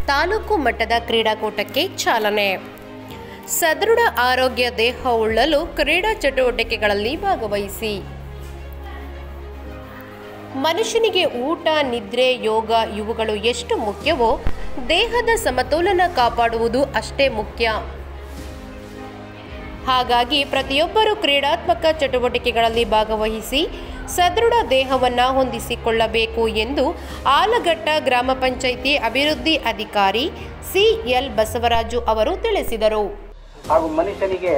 ತಾಲೂಕು ಮಟ್ಟದ ಕ್ರೀಡಾಕೂಟಕ್ಕೆ ಚಾಲನೆ ಸದೃಢ ಆರೋಗ್ಯ ದೇಹ ಉಳ್ಳಲು ಕ್ರೀಡಾ ಚಟುವಟಿಕೆಗಳಲ್ಲಿ ಭಾಗವಹಿಸಿ ಮನುಷ್ಯನಿಗೆ ಊಟ ನಿದ್ರೆ ಯೋಗ ಇವುಗಳು ಎಷ್ಟು ಮುಖ್ಯವೋ ದೇಹದ ಸಮತೋಲನ ಕಾಪಾಡುವುದು ಅಷ್ಟೇ ಮುಖ್ಯ ಹಾಗಾಗಿ ಪ್ರತಿಯೊಬ್ಬರು ಕ್ರೀಡಾತ್ಮಕ ಚಟುವಟಿಕೆಗಳಲ್ಲಿ ಭಾಗವಹಿಸಿ ಸದೃಢ ದೇಹವನ್ನು ಹೊಂದಿಸಿಕೊಳ್ಳಬೇಕು ಎಂದು ಆಲಘಟ್ಟ ಗ್ರಾಮ ಪಂಚಾಯಿತಿ ಅಭಿವೃದ್ಧಿ ಅಧಿಕಾರಿ ಸಿಎಲ್ ಬಸವರಾಜು ಅವರು ತಿಳಿಸಿದರು ಹಾಗೂ ಮನುಷ್ಯನಿಗೆ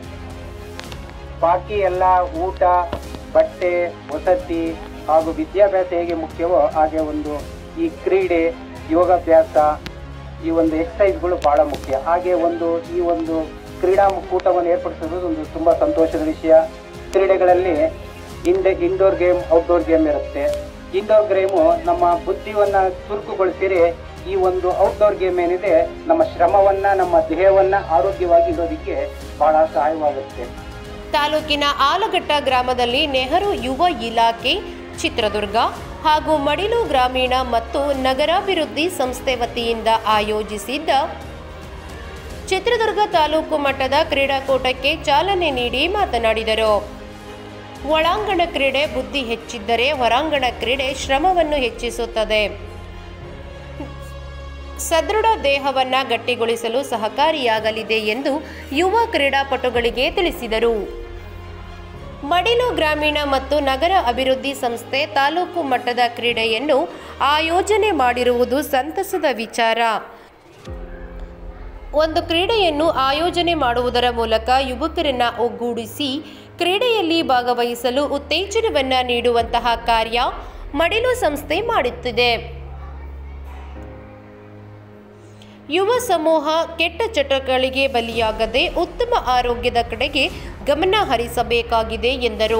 ಬಾಕಿ ಎಲ್ಲ ಊಟ ಬಟ್ಟೆ ವಸತಿ ಹಾಗೂ ವಿದ್ಯಾಭ್ಯಾಸ ಹೇಗೆ ಮುಖ್ಯವೋ ಹಾಗೆ ಒಂದು ಈ ಕ್ರೀಡೆ ಯೋಗಾಭ್ಯಾಸ ಈ ಒಂದು ಎಕ್ಸಸೈಸ್ಗಳು ಬಹಳ ಮುಖ್ಯ ಹಾಗೆ ಒಂದು ಈ ಒಂದು ಕ್ರೀಡಾಕೂಟವನ್ನು ಏರ್ಪಡಿಸೋದು ಒಂದು ತುಂಬ ಸಂತೋಷದ ವಿಷಯ ಕ್ರೀಡೆಗಳಲ್ಲಿ ಇಂಡ ಇಂಡೋರ್ ಗೇಮ್ ಔಟ್ಡೋರ್ ಗೇಮ್ ಇರುತ್ತೆ ಇಂಡೋರ್ ಗೇಮು ನಮ್ಮ ಬುದ್ಧಿವನ್ನ ಚುರುಕುಗೊಳಿಸಿರಿ ಈ ಒಂದು ಔಟ್ಡೋರ್ ಗೇಮ್ ಏನಿದೆ ನಮ್ಮ ಶ್ರಮವನ್ನ ನಮ್ಮ ದೇಹವನ್ನ ಆರೋಗ್ಯವಾಗಿ ಇಡೋದಕ್ಕೆ ಬಹಳ ಸಹಾಯವಾಗುತ್ತೆ ತಾಲೂಕಿನ ಆಲಘಟ್ಟ ಗ್ರಾಮದಲ್ಲಿ ನೆಹರು ಯುವ ಇಲಾಖೆ ಚಿತ್ರದುರ್ಗ ಹಾಗೂ ಮಡಿಲು ಗ್ರಾಮೀಣ ಮತ್ತು ನಗರಾಭಿವೃದ್ಧಿ ಸಂಸ್ಥೆ ವತಿಯಿಂದ ಆಯೋಜಿಸಿದ್ದ ಚಿತ್ರದುರ್ಗ ತಾಲೂಕು ಮಟ್ಟದ ಕ್ರೀಡಾಕೂಟಕ್ಕೆ ಚಾಲನೆ ನೀಡಿ ಮಾತನಾಡಿದರು ಒಳಾಂಗಣ ಕ್ರೀಡೆ ಬುದ್ಧಿ ಹೆಚ್ಚಿದ್ದರೆ ಹೊರಾಂಗಣ ಕ್ರೀಡೆ ಶ್ರಮವನ್ನು ಹೆಚ್ಚಿಸುತ್ತದೆ ಸದೃಢ ದೇಹವನ್ನು ಗಟ್ಟಿಗೊಳಿಸಲು ಸಹಕಾರಿಯಾಗಲಿದೆ ಎಂದು ಯುವ ಕ್ರೀಡಾಪಟುಗಳಿಗೆ ತಿಳಿಸಿದರು ಮಡಿಲು ಗ್ರಾಮೀಣ ಮತ್ತು ನಗರ ಅಭಿವೃದ್ಧಿ ಸಂಸ್ಥೆ ತಾಲೂಕು ಮಟ್ಟದ ಕ್ರೀಡೆಯನ್ನು ಆಯೋಜನೆ ಮಾಡಿರುವುದು ಸಂತಸದ ವಿಚಾರ ಒಂದು ಕ್ರೀಡೆಯನ್ನು ಆಯೋಜನೆ ಮಾಡುವುದರ ಮೂಲಕ ಯುವಕರನ್ನ ಒಗ್ಗೂಡಿಸಿ ಕ್ರೀಡೆಯಲ್ಲಿ ಭಾಗವಹಿಸಲು ಉತ್ತೇಜನವನ್ನ ನೀಡುವಂತಹ ಕಾರ್ಯ ಮಡಿಲು ಸಂಸ್ಥೆ ಮಾಡುತ್ತಿದೆ ಯುವ ಸಮೂಹ ಕೆಟ್ಟ ಚಟಗಳಿಗೆ ಬಲಿಯಾಗದೆ ಉತ್ತಮ ಆರೋಗ್ಯದ ಕಡೆಗೆ ಗಮನ ಹರಿಸಬೇಕಾಗಿದೆ ಎಂದರು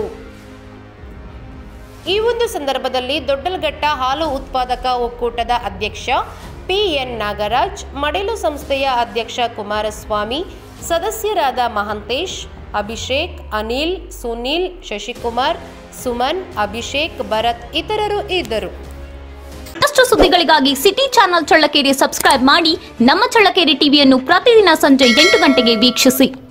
ಈ ಒಂದು ಸಂದರ್ಭದಲ್ಲಿ ದೊಡ್ಡಲಘಟ್ಟ ಹಾಲು ಉತ್ಪಾದಕ ಒಕ್ಕೂಟದ ಅಧ್ಯಕ್ಷ ಪಿಎನ್ ನಾಗರಾಜ್ ಮಡಿಲು ಸಂಸ್ಥೆಯ ಅಧ್ಯಕ್ಷ ಕುಮಾರಸ್ವಾಮಿ ಸದಸ್ಯರಾದ ಮಹಂತೇಶ್ ಅಭಿಷೇಕ್ ಅನಿಲ್ ಸುನೀಲ್ ಶಶಿಕುಮಾರ್ ಸುಮನ್ ಅಭಿಷೇಕ್ ಭರತ್ ಇತರರು ಇದ್ದರು ಮತ್ತಷ್ಟು ಸುದ್ದಿಗಳಿಗಾಗಿ ಸಿಟಿ ಚಾನೆಲ್ ಚಳ್ಳಕೆರೆ ಸಬ್ಸ್ಕ್ರೈಬ್ ಮಾಡಿ ನಮ್ಮ ಚಳ್ಳಕೆರೆ ಟಿವಿಯನ್ನು ಪ್ರತಿದಿನ ಸಂಜೆ ಎಂಟು ಗಂಟೆಗೆ ವೀಕ್ಷಿಸಿ